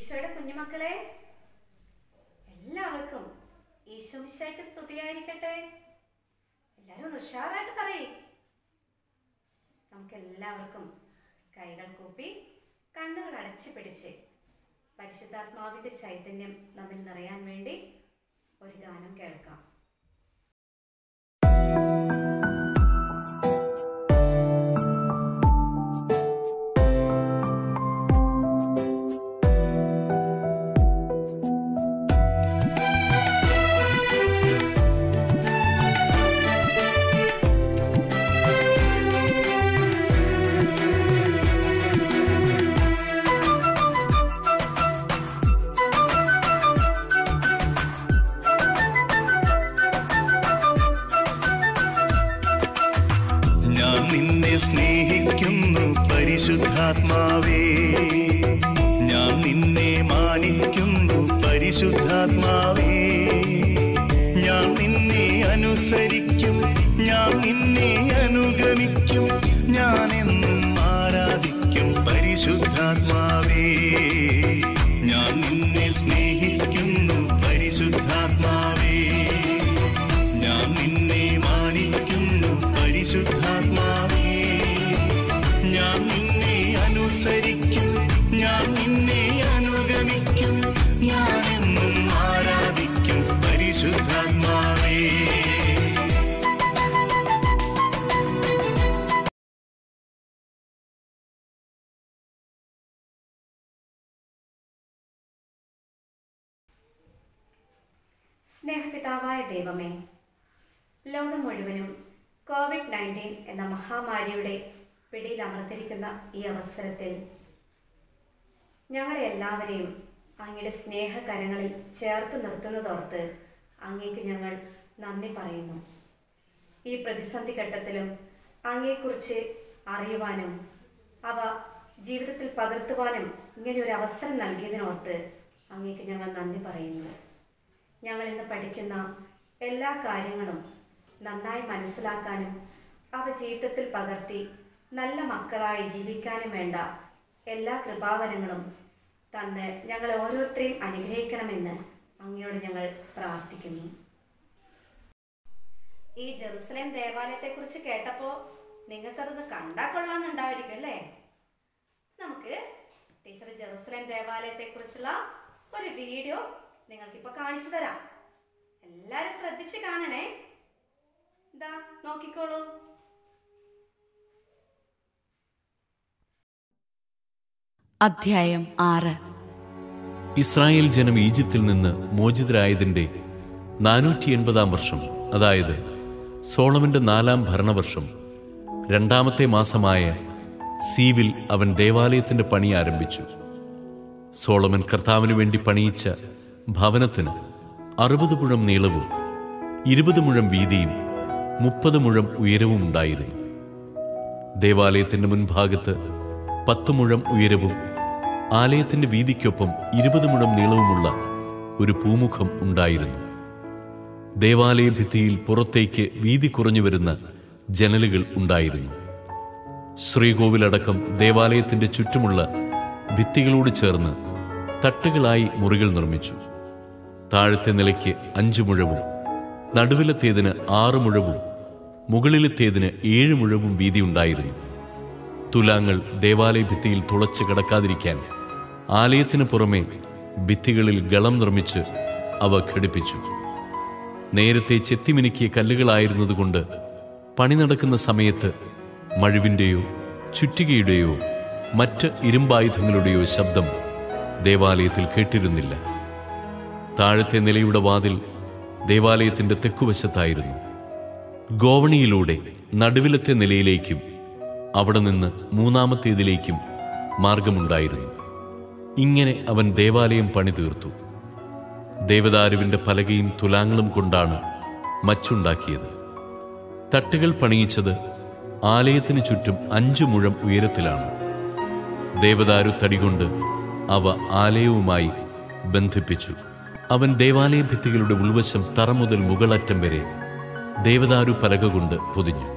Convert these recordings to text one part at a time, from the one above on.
ഈശോയുടെ കുഞ്ഞുമക്കളെ എല്ലാവർക്കും ഈശോ മിശായിക്ക് സ്തുതിയായിരിക്കട്ടെ എല്ലാവരും ഒന്ന് ഉഷാറായിട്ട് പറയേ നമുക്ക് എല്ലാവർക്കും കൈകൾ കൂപ്പി കണ്ണുകൾ അടച്ചു പിടിച്ച് പരിശുദ്ധാത്മാവിന്റെ ചൈതന്യം നമ്മിൽ നിറയാൻ വേണ്ടി ഒരു ഗാനം കേൾക്കാം ഞാൻ നിന്നെ സ്നേഹിക്കുന്നു പരിശുദ്ധാത്മാവേ ഞാൻ നിന്നെ മാനിക്കുന്നു പരിശുദ്ധാത്മാവേ ഞാൻ നിന്നെ അനുസരിക്കും ഞാൻ നിന്നെ അനുഗമിക്കും ഞാൻ എന്നും ആരാധിക്കും പരിശുദ്ധാത്മാവേ ഞാൻ നിന്നെ സ്നേഹിക്കുന്നു പരിശുദ്ധാത്മാവേ ഞാൻ നിന്നെ മാനിക്കുന്നു പരിശുദ്ധാത്മാവേ ഞാൻ നിന്നെ അനുസരിക്കും ഞാൻ നിന്നെ അനുഗമിക്കും ഞാൻ എന്നും ആരാധിക്കും പരിശുദ്ധാത്മാവേ സ്നേഹപിതാവായ ദൈവമേ ലോകം മുഴുവനും കോവിഡ് നയൻറ്റീൻ എന്ന മഹാമാരിയുടെ പിടിയിൽ അമർത്തിരിക്കുന്ന ഈ അവസരത്തിൽ ഞങ്ങളെ എല്ലാവരെയും അങ്ങയുടെ സ്നേഹകരങ്ങളിൽ ചേർത്ത് നിർത്തുന്നതോർത്ത് അങ്ങേക്ക് ഞങ്ങൾ നന്ദി പറയുന്നു ഈ പ്രതിസന്ധി ഘട്ടത്തിലും അങ്ങയെക്കുറിച്ച് അറിയുവാനും അവ ജീവിതത്തിൽ പകർത്തുവാനും ഇങ്ങനെ ഒരു അവസരം നൽകിയതിനോർത്ത് അങ്ങേക്ക് ഞങ്ങൾ നന്ദി പറയുന്നു ഞങ്ങൾ ഇന്ന് പഠിക്കുന്ന എല്ലാ കാര്യങ്ങളും നന്നായി മനസ്സിലാക്കാനും അവ ജീവിതത്തിൽ പകർത്തി നല്ല മക്കളായി ജീവിക്കാനും വേണ്ട എല്ലാ കൃപാവരങ്ങളും തന്ന് ഞങ്ങളെ ഓരോരുത്തരെയും അനുഗ്രഹിക്കണമെന്ന് അങ്ങയോട് ഞങ്ങൾ പ്രാർത്ഥിക്കുന്നു ഈ ജെറുസലേം ദേവാലയത്തെക്കുറിച്ച് കേട്ടപ്പോൾ നിങ്ങൾക്കതൊന്ന് കണ്ടാൽ കൊള്ളാമെന്നുണ്ടായിരിക്കും അല്ലേ നമുക്ക് ടീച്ചർ ജെറുസലേം ദേവാലയത്തെക്കുറിച്ചുള്ള ഒരു വീഡിയോ നിങ്ങൾക്കിപ്പോൾ കാണിച്ചു തരാം എല്ലാവരും ശ്രദ്ധിച്ച് കാണണേ ഇതാ നോക്കിക്കോളൂ അധ്യായം ആറ് ഇസ്രായേൽ ജനം ഈജിപ്തിൽ നിന്ന് മോചിതരായതിൻ്റെ നാനൂറ്റി എൺപതാം വർഷം അതായത് സോളമന്റെ നാലാം ഭരണവർഷം രണ്ടാമത്തെ മാസമായ സീവിൽ അവൻ ദേവാലയത്തിന്റെ പണി ആരംഭിച്ചു സോളമൻ കർത്താവിനു വേണ്ടി പണിയിച്ച ഭവനത്തിന് അറുപത് മുഴം നീളവും ഇരുപത് മുഴം വീതിയും മുപ്പത് മുഴം ഉയരവും ഉണ്ടായിരുന്നു ദേവാലയത്തിന്റെ മുൻഭാഗത്ത് പത്ത് മുഴം ഉയരവും ആലയത്തിന്റെ വീതിക്കൊപ്പം ഇരുപത് മുഴം നീളവുമുള്ള ഒരു പൂമുഖം ഉണ്ടായിരുന്നു ദേവാലയ ഭിത്തിയിൽ പുറത്തേക്ക് വീതി കുറഞ്ഞു വരുന്ന ജനലുകൾ ഉണ്ടായിരുന്നു ശ്രീകോവിലടക്കം ദേവാലയത്തിന്റെ ചുറ്റുമുള്ള ഭിത്തികളോട് ചേർന്ന് തട്ടുകളായി മുറികൾ നിർമ്മിച്ചു താഴത്തെ നിലയ്ക്ക് അഞ്ചു മുഴവും നടുവിലത്തേതിന് ആറ് മുഴവും മുകളിലത്തേതിന് ഏഴ് മുഴവും വീതിയുണ്ടായിരുന്നു തുലാങ്ങൾ ദേവാലയ ഭിത്തിയിൽ തുളച്ച് കിടക്കാതിരിക്കാൻ ആലയത്തിന് പുറമെ ഭിത്തികളിൽ ഗളം നിർമ്മിച്ച് അവ ഘടിപ്പിച്ചു നേരത്തെ ചെത്തിമിനുക്കിയ കല്ലുകളായിരുന്നതുകൊണ്ട് പണി നടക്കുന്ന സമയത്ത് മഴുവിൻ്റെയോ ചുറ്റികയുടെയോ മറ്റ് ഇരുമ്പായുധങ്ങളുടെയോ ശബ്ദം ദേവാലയത്തിൽ കേട്ടിരുന്നില്ല താഴത്തെ നിലയുടെ വാതിൽ ദേവാലയത്തിന്റെ തെക്കുവശത്തായിരുന്നു ഗോവണിയിലൂടെ നടുവിലത്തെ നിലയിലേക്കും അവിടെ നിന്ന് മൂന്നാമത്തേതിലേക്കും മാർഗമുണ്ടായിരുന്നു ഇങ്ങനെ അവൻ ദേവാലയം പണി തീർത്തു ദേവദാരുവിന്റെ പലകയും തുലാങ്ങളും കൊണ്ടാണ് മച്ചുണ്ടാക്കിയത് തട്ടുകൾ പണിയിച്ചത് ആലയത്തിന് ചുറ്റും അഞ്ചു മുഴം ഉയരത്തിലാണ് ദേവദാരു തടികൊണ്ട് അവ ആലയവുമായി ബന്ധിപ്പിച്ചു അവൻ ദേവാലയ ഭിത്തികളുടെ ഉൾവശം തറ മുതൽ മുകളറ്റം വരെ ദേവദാരു പലക കൊണ്ട് പൊതിഞ്ഞു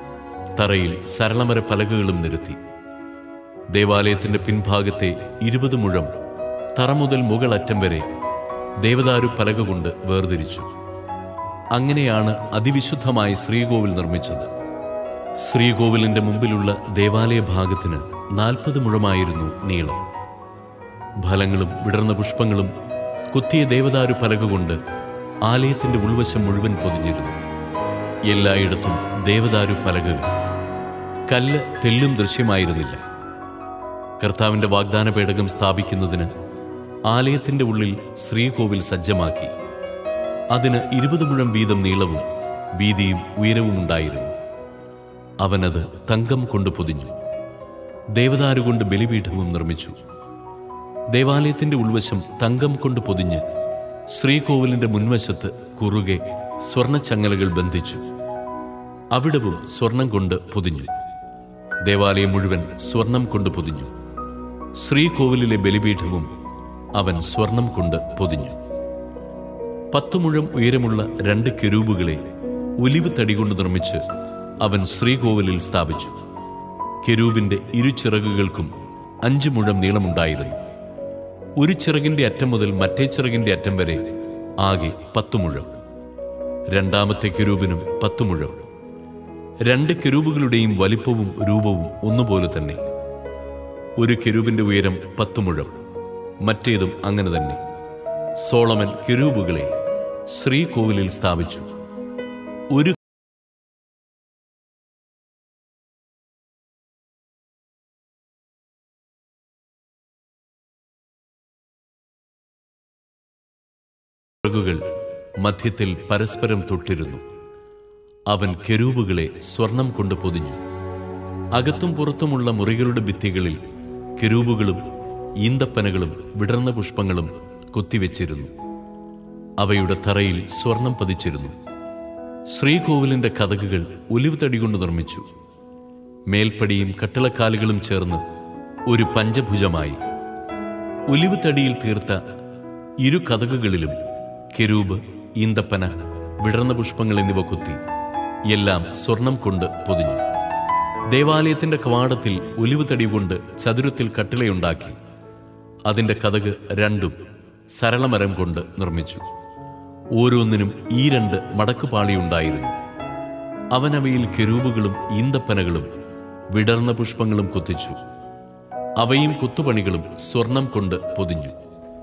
തറയിൽ സരളമര പലകകളും നിരത്തി ദേവാലയത്തിന്റെ പിൻഭാഗത്തെ ഇരുപത് മുഴം തറ മുതൽ മുകളറ്റം വരെ ദേവദാരു പലക കൊണ്ട് വേർതിരിച്ചു അങ്ങനെയാണ് അതിവിശുദ്ധമായ ശ്രീകോവിൽ നിർമ്മിച്ചത് ശ്രീകോവിലിന്റെ മുമ്പിലുള്ള ദേവാലയ ഭാഗത്തിന് നാൽപ്പത് മുഴമായിരുന്നു നീളം ഫലങ്ങളും വിടർന്ന പുഷ്പങ്ങളും കുത്തിയ ദേവദാരു പലക കൊണ്ട് ആലയത്തിന്റെ ഉൾവശം മുഴുവൻ പൊതിഞ്ഞിരുന്നു എല്ലായിടത്തും ദേവദാരു പലകകൾ കല്ല് തെല്ലും ദൃശ്യമായിരുന്നില്ല കർത്താവിന്റെ വാഗ്ദാന പേടകം സ്ഥാപിക്കുന്നതിന് ആലയത്തിന്റെ ഉള്ളിൽ ശ്രീകോവിൽ സജ്ജമാക്കി അതിന് ഇരുപത് മുഴം വീതം നീളവും വീതിയും ഉയരവും ഉണ്ടായിരുന്നു അവനത് തങ്കം കൊണ്ട് പൊതിഞ്ഞു ദേവദാരു കൊണ്ട് ബലിപീഠവും നിർമ്മിച്ചു ദേവാലയത്തിന്റെ ഉൾവശം തങ്കം കൊണ്ട് പൊതിഞ്ഞ് ശ്രീകോവിലിന്റെ മുൻവശത്ത് കുറുകെ സ്വർണച്ചങ്ങലകൾ ബന്ധിച്ചു അവിടവും സ്വർണം കൊണ്ട് പൊതിഞ്ഞു ദേവാലയം മുഴുവൻ സ്വർണം കൊണ്ട് പൊതിഞ്ഞു ശ്രീകോവിലിലെ ബലിപീഠവും അവൻ സ്വർണം കൊണ്ട് പൊതിഞ്ഞു പത്തു മുഴം ഉയരമുള്ള രണ്ട് കെരൂബുകളെ ഒലിവ് തടി കൊണ്ട് നിർമ്മിച്ച് അവൻ ശ്രീകോവിലിൽ സ്ഥാപിച്ചു കെരൂബിന്റെ ഇരുചിറകുകൾക്കും അഞ്ചു മുഴം നീളമുണ്ടായിരുന്നു ഒരു ചിറകിന്റെ അറ്റം മുതൽ മറ്റേ ചിറകിന്റെ അറ്റം വരെ ആകെ പത്തു മുഴം രണ്ടാമത്തെ കെരൂബിനും പത്തു മുഴം രണ്ട് കെരൂബുകളുടെയും വലിപ്പവും രൂപവും ഒന്നുപോലെ തന്നെ ഒരു കെരൂബിന്റെ ഉയരം പത്തു മുഴം മറ്റേതും അങ്ങനെ തന്നെ സോളമൻ കെരൂബുകളെ ശ്രീകോവിലിൽ സ്ഥാപിച്ചു ഒരു ചിറകുകൾ മധ്യത്തിൽ പരസ്പരം തൊട്ടിരുന്നു അവൻ കെരൂബുകളെ സ്വർണം കൊണ്ട് പൊതിഞ്ഞു അകത്തും പുറത്തുമുള്ള മുറികളുടെ ഭിത്തികളിൽ കെരൂബുകളും ഈന്തപ്പനകളും വിടർന്ന പുഷ്പങ്ങളും കൊത്തിവെച്ചിരുന്നു അവയുടെ തറയിൽ സ്വർണം പതിച്ചിരുന്നു ശ്രീകോവിലിന്റെ കഥകുകൾ ഒലിവ് തടി കൊണ്ട് നിർമ്മിച്ചു മേൽപ്പടിയും കട്ടിളക്കാലുകളും ചേർന്ന് ഒരു പഞ്ചഭുജമായി ഒലിവ് തടിയിൽ തീർത്ത ഇരു കഥകുകളിലും കെരൂബ് ഈന്തപ്പന വിടർന്ന പുഷ്പങ്ങൾ എന്നിവ കുത്തി എല്ലാം സ്വർണം കൊണ്ട് പൊതിഞ്ഞു ദേവാലയത്തിന്റെ കവാടത്തിൽ ഒലിവ് തടി കൊണ്ട് ചതുരത്തിൽ കട്ടിളയുണ്ടാക്കി അതിന്റെ കഥക് രണ്ടും സരളമരം കൊണ്ട് നിർമ്മിച്ചു ഓരോന്നിനും ഈ രണ്ട് മടക്കുപാളിയുണ്ടായിരുന്നു അവനവയിൽ കെരൂബുകളും ഈന്തപ്പനകളും വിടർന്ന പുഷ്പങ്ങളും കൊത്തിച്ചു അവയും കൊത്തുപണികളും സ്വർണം കൊണ്ട് പൊതിഞ്ഞു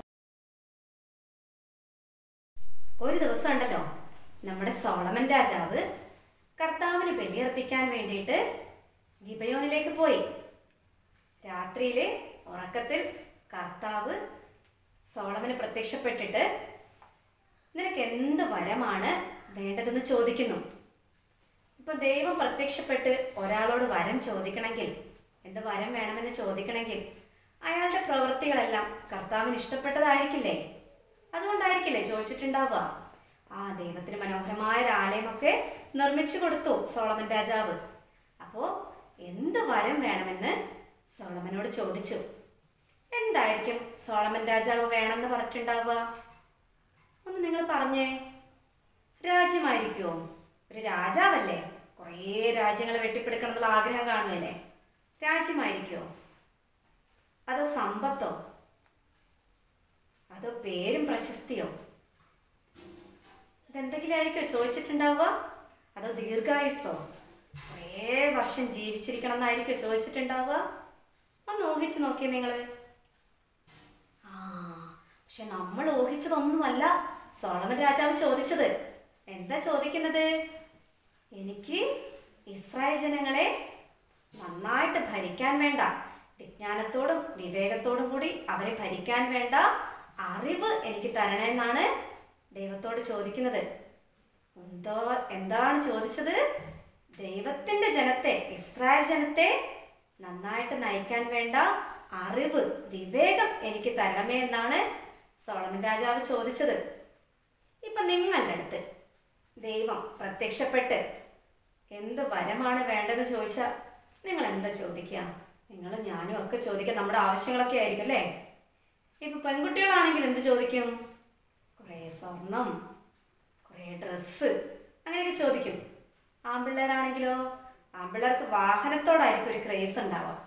ഒരു ദിവസം ഉണ്ടല്ലോ നമ്മുടെ സോളമൻ രാജാവ് കർത്താവിന് ബലിയർപ്പിക്കാൻ വേണ്ടിയിട്ട് ഗിബയോനിലേക്ക് പോയി രാത്രിയിലെ ഉറക്കത്തിൽ കർത്താവ് സോളമന് പ്രത്യക്ഷപ്പെട്ടിട്ട് നിനക്ക് എന്ത് വരമാണ് വേണ്ടതെന്ന് ചോദിക്കുന്നു ഇപ്പൊ ദൈവം പ്രത്യക്ഷപ്പെട്ട് ഒരാളോട് വരം ചോദിക്കണമെങ്കിൽ എന്ത് വരം വേണമെന്ന് ചോദിക്കണമെങ്കിൽ അയാളുടെ പ്രവൃത്തികളെല്ലാം കർത്താവിന് ഇഷ്ടപ്പെട്ടതായിരിക്കില്ലേ അതുകൊണ്ടായിരിക്കില്ലേ ചോദിച്ചിട്ടുണ്ടാവുക ആ ദൈവത്തിന് മനോഹരമായ ഒരു ആലയമൊക്കെ നിർമ്മിച്ചു കൊടുത്തു സോളമൻ രാജാവ് അപ്പോ എന്ത് വരം വേണമെന്ന് സോളമനോട് ചോദിച്ചു എന്തായിരിക്കും സോളമൻ രാജാവ് വേണമെന്ന് പറഞ്ഞിട്ടുണ്ടാവുക ഒന്ന് നിങ്ങൾ പറഞ്ഞേ രാജ്യമായിരിക്കുമോ ഒരു രാജാവല്ലേ കുറേ രാജ്യങ്ങൾ വെട്ടിപ്പിടിക്കണം എന്നുള്ള ആഗ്രഹം കാണുമല്ലേ രാജ്യമായിരിക്കുമോ അതോ സമ്പത്തോ അതോ പേരും പ്രശസ്തിയോ ഇതെന്തെങ്കിലും ആയിരിക്കോ ചോദിച്ചിട്ടുണ്ടാവുക അതോ ദീർഘായുസോ കുറേ വർഷം ജീവിച്ചിരിക്കണം എന്നായിരിക്കോ ചോദിച്ചിട്ടുണ്ടാവുക ഒന്ന് ഊഹിച്ചു നോക്കിയേ നിങ്ങൾ ആ പക്ഷെ നമ്മൾ ഊഹിച്ചതൊന്നുമല്ല സോളമൻ രാജാവ് ചോദിച്ചത് എന്താ ചോദിക്കുന്നത് എനിക്ക് ഇസ്രായേൽ ജനങ്ങളെ നന്നായിട്ട് ഭരിക്കാൻ വേണ്ട വിജ്ഞാനത്തോടും വിവേകത്തോടും കൂടി അവരെ ഭരിക്കാൻ വേണ്ട അറിവ് എനിക്ക് തരണമെന്നാണ് ദൈവത്തോട് ചോദിക്കുന്നത് എന്തോ എന്താണ് ചോദിച്ചത് ദൈവത്തിന്റെ ജനത്തെ ഇസ്രായേൽ ജനത്തെ നന്നായിട്ട് നയിക്കാൻ വേണ്ട അറിവ് വിവേകം എനിക്ക് തരണമേ എന്നാണ് സോളമൻ രാജാവ് ചോദിച്ചത് ഇപ്പൊ നിങ്ങളുടെ അടുത്ത് ദൈവം പ്രത്യക്ഷപ്പെട്ട് എന്ത് വരമാണ് വേണ്ടതെന്ന് ചോദിച്ചാൽ നിങ്ങൾ എന്താ ചോദിക്കുക നിങ്ങളും ഞാനും ഒക്കെ ചോദിക്കുക നമ്മുടെ ആവശ്യങ്ങളൊക്കെ ആയിരിക്കും അല്ലേ ഇപ്പൊ പെൺകുട്ടികളാണെങ്കിൽ എന്ത് ചോദിക്കും കുറേ സ്വർണം കുറേ ഡ്രസ്സ് അങ്ങനെയൊക്കെ ചോദിക്കും ആൺപിള്ളേരാണെങ്കിലോ ആൺപിള്ളേർക്ക് വാഹനത്തോടായിരിക്കും ഒരു ക്രേസ് ഉണ്ടാവുക അവർ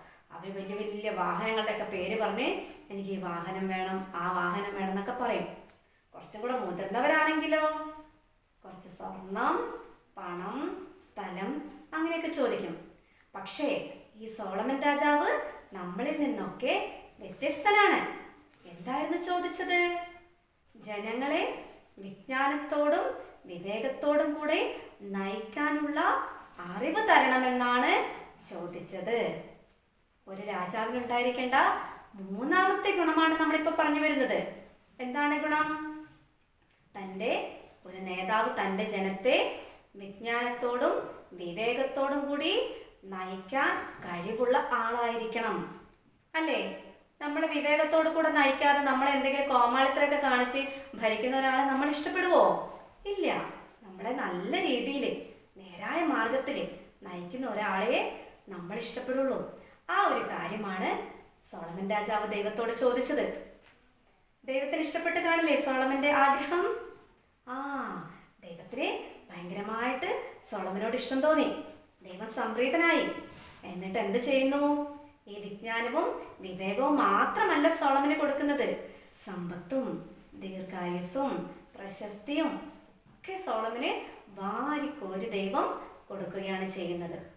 അവർ വലിയ വലിയ വാഹനങ്ങളുടെയൊക്കെ പേര് പറഞ്ഞ് എനിക്ക് ഈ വാഹനം വേണം ആ വാഹനം വേണം എന്നൊക്കെ പറയും കുറച്ചും കൂടെ മുതിർന്നവരാണെങ്കിലോ കുറച്ച് സ്വർണം പണം സ്ഥലം അങ്ങനെയൊക്കെ ചോദിക്കും പക്ഷേ ഈ സോളമൻ രാജാവ് നമ്മളിൽ നിന്നൊക്കെ വ്യത്യസ്തനാണ് എന്തായിരുന്നു ചോദിച്ചത് ജനങ്ങളെ വിജ്ഞാനത്തോടും വിവേകത്തോടും കൂടെ നയിക്കാനുള്ള അറിവ് തരണമെന്നാണ് ചോദിച്ചത് ഒരു രാജാവിനുണ്ടായിരിക്കേണ്ട മൂന്നാമത്തെ ഗുണമാണ് നമ്മളിപ്പോൾ പറഞ്ഞു വരുന്നത് എന്താണ് ഗുണം തൻ്റെ ഒരു നേതാവ് തൻ്റെ ജനത്തെ വിജ്ഞാനത്തോടും വിവേകത്തോടും കൂടി നയിക്കാൻ കഴിവുള്ള ആളായിരിക്കണം അല്ലേ നമ്മൾ വിവേകത്തോടു കൂടെ നയിക്കാതെ നമ്മൾ എന്തെങ്കിലും കോമാളിത്തരൊക്കെ കാണിച്ച് ഭരിക്കുന്ന ഒരാളെ നമ്മൾ ഇഷ്ടപ്പെടുവോ ഇല്ല നമ്മളെ നല്ല രീതിയിൽ നേരായ മാർഗത്തിൽ നയിക്കുന്ന ഒരാളെ നമ്മൾ ഇഷ്ടപ്പെടുള്ളൂ ആ ഒരു കാര്യമാണ് സോളമൻ രാജാവ് ദൈവത്തോട് ചോദിച്ചത് ദൈവത്തിന് ഇഷ്ടപ്പെട്ട് കാണില്ലേ സോളമന്റെ ആഗ്രഹം ആ ദൈവത്തിന് ഭയങ്കരമായിട്ട് സോളമനോട് ഇഷ്ടം തോന്നി ദൈവം സംപ്രീതനായി എന്നിട്ട് എന്ത് ചെയ്യുന്നു ഈ വിജ്ഞാനവും വിവേകവും മാത്രമല്ല സോളമന് കൊടുക്കുന്നത് സമ്പത്തും ദീർഘായുസ്സും പ്രശസ്തിയും ഒക്കെ സോളമന് വാരിക്കോരി ദൈവം കൊടുക്കുകയാണ് ചെയ്യുന്നത്